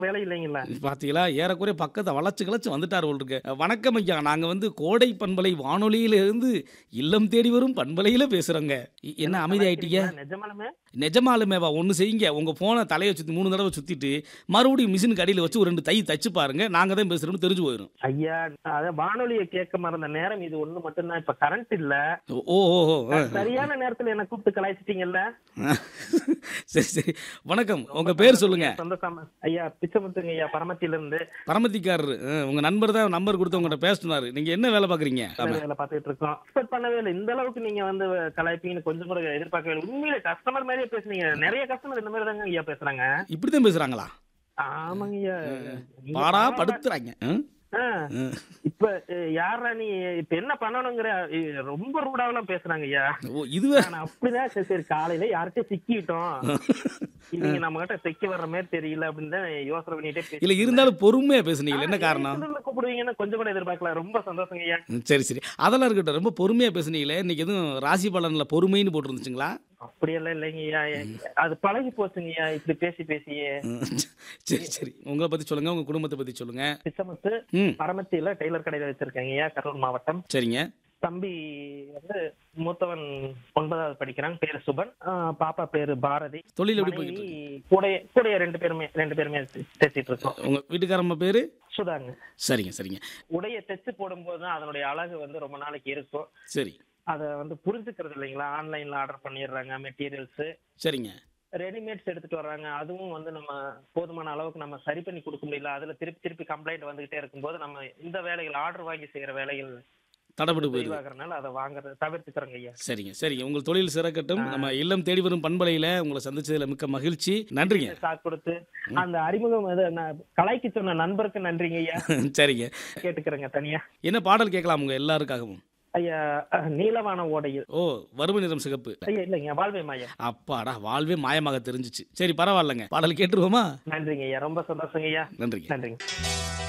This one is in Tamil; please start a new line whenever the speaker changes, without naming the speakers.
வேலை இல்லைங்களா
பாத்தீங்களா ஏறக்குறைய பக்கத்தை வளைச்சு கிளச்சு வந்துட்டார் போல் இருக்கு வணக்கம் ஐயா நாங்க வந்து கோடை பண்பலை வானொலியில இருந்து இல்லம் தேடி வரும் பண்பலையில பேசுறோங்க இ- என்ன அமைதி ஆயிட்டீங்க
நிஜமாலுமே
நிஜமாலுமேவா ஒன்று செய்யுங்க உங்க போனை தலையை சுத்தி மூணு தடவை சுத்திட்டு மறுபடியும் மிஷின் கடியில வச்சு ஒரு ரெண்டு தை தச்சு பாருங்க நாங்க தான் பேசுறோம்னு தெரிஞ்சு போயிடும்
ஐயா அத வானொலியை கேட்க மறந்த நேரம் இது ஒண்ணு மட்டும்தான் இப்ப கரண்ட் இல்ல
ஓ ஓ ஓ ஆ.
சரியான நேரத்துல என்ன கூப்பிட்டு கலாய்ச்சிட்டீங்கல்ல
சரி சரி வணக்கம் உங்க பேர் சொல்லுங்க
சந்தோஷமா ஐயா பிச்சைமுத்துங்க ஐயா பரமத்தில இருந்து
பரமத்திக்காரரு ஆ, உங்க நண்பர் தான் நம்பர் கொடுத்து உங்கள்கிட்ட பேசினாரு நீங்க என்ன வேலை பாக்குறீங்க ஆமா.
வேலை பார்த்துட்டு இருக்கோம் எக்ஸ்பெக்ட் பண்ணவே இல்லை இந்த அளவுக்கு நீங்க வந்து கலாய்ப்பீங்கன்னு கொஞ்சம் கூட எதிர்பார்க்கவே இல்லை உண்மையிலே கஸ்டமர் மாதிரியே பேசுனீங்க நிறைய கஸ்டமர் இந்த மாதிரி தாங்க ஐயா பேசுறாங்க
இப்படிதான் பேசுறாங்களா
ஆமாங்க ஐயா நீங்க
பாடா
பரவாயில்ல.
படுத்துறாங்க ஆ?
ஆ.
ஆ.
இப்ப அஹ், யாரா நீ இப்ப என்ன பண்ணணுங்கிற அஹ், ரொம்ப ரூடாவெல்லாம் பேசுறாங்க ஐயா
ஓ இதுவே
நான் அப்படிதான் சரி சரி காலையில யார்கிட்டயும் சிக்கிட்டோம் இவங்க நம்ம கிட்ட சிக்கி வர்ற மாதிரி தெரியல அப்படின்னு தான் யோசனை பண்ணிட்டே பேசி
இல்ல இருந்தாலும் பொறுமையா பேசுனீங்க என்ன காரணம்
கூப்பிடுவீங்கன்னு கொஞ்சம் கூட எதிர்பார்க்கல ரொம்ப சந்தோஷங்க ஐயா
ம், சரி சரி அதெல்லாம் இருக்கட்டும் ரொம்ப பொறுமையா பேசுனீங்களே இன்னைக்கு எதுவும் ராசி பலன்ல பொறுமைன்னு போட்டுருந்துச்சுங்களா
அப்படியெல்லாம் இல்லைங்க ஐயா அது பழகி போச்சுங்க ஐயா இப்படி பேசி பேசியே
ம், சரி சரி உங்களை பத்தி சொல்லுங்க உங்க குடும்பத்தை பத்தி சொல்லுங்க
பிச்சமுத்து
ம்
பரமத்தியில டெய்லர் கடையில வச்சிருக்கேங்க ஐயா கரூர் மாவட்டம்
சரிங்க
தம்பி வந்து மூத்தவன் ஒன்பதாவது படிக்கிறான் பேரு சுபன் ஆஹ் பாப்பா பேரு பாரதி
தொழில் எப்படி
மனைவி
போயிட்டு
கூடைய கூடைய ரெண்டு பேருமே ரெண்டு பேருமே தைச்சிட்டு இருக்கோம்
உங்க வீட்டுக்காரம்மா பேரு
சுதாங்க
சரிங்க சரிங்க
உடைய தைச்சு போடும்போது தான் அதனுடைய அழகு வந்து ரொம்ப நாளைக்கு இருக்கும்
சரி
அதை வந்து புரிஞ்சுக்கிறது இல்லைங்களா ஆன்லைன்ல ஆர்டர் பண்ணிடுறாங்க மெட்டீரியல்ஸ்
சரிங்க
ரெடிமேட்ஸ் எடுத்துட்டு வர்றாங்க அதுவும் வந்து நம்ம போதுமான அளவுக்கு நம்ம சரி பண்ணி கொடுக்க முடியல அதுல திருப்பி திருப்பி கம்ப்ளைண்ட் வந்துகிட்டே இருக்கும்போது நம்ம இந்த வேலைகள் ஆர்டர் வாங்கி செய்யற வேலைகள்
தடப்பட்டு போயிடுது
தெளிவாகிறதுனால அதை வாங்குறது தவிர்த்துக்கிறோங்க ஐயா
சரிங்க சரிங்க உங்கள் தொழில் சிறக்கட்டும் நம்ம இல்லம் தேடி வரும் பண்பலையில உங்களை சந்திச்சதுல மிக்க மகிழ்ச்சி நன்றிங்க
சாக்கு கொடுத்து அந்த அறிமுகம் இது நான் கலைக்கு சொன்ன நண்பருக்கு நன்றிங்க ஐயா
சரிங்க
கேட்டுக்கிறேங்க தனியா
என்ன பாடல் கேட்கலாம் உங்க எல்லாருக்காகவும்
ஐயா அஹ், நீலவான ஓடையில்
ஓ வறுமை நிறம் சிகப்பு
ஐயா இல்லைங்க வாழ்வே மாயா
அப்பாடா வாழ்வே மாயமாக தெரிஞ்சுச்சு சரி பரவாயில்லைங்க பாடல் கேட்டுருவோமா
நன்றிங்க ஐயா ரொம்ப சந்தோஷங்க ஐயா
நன்றிங்க
நன்றிங்க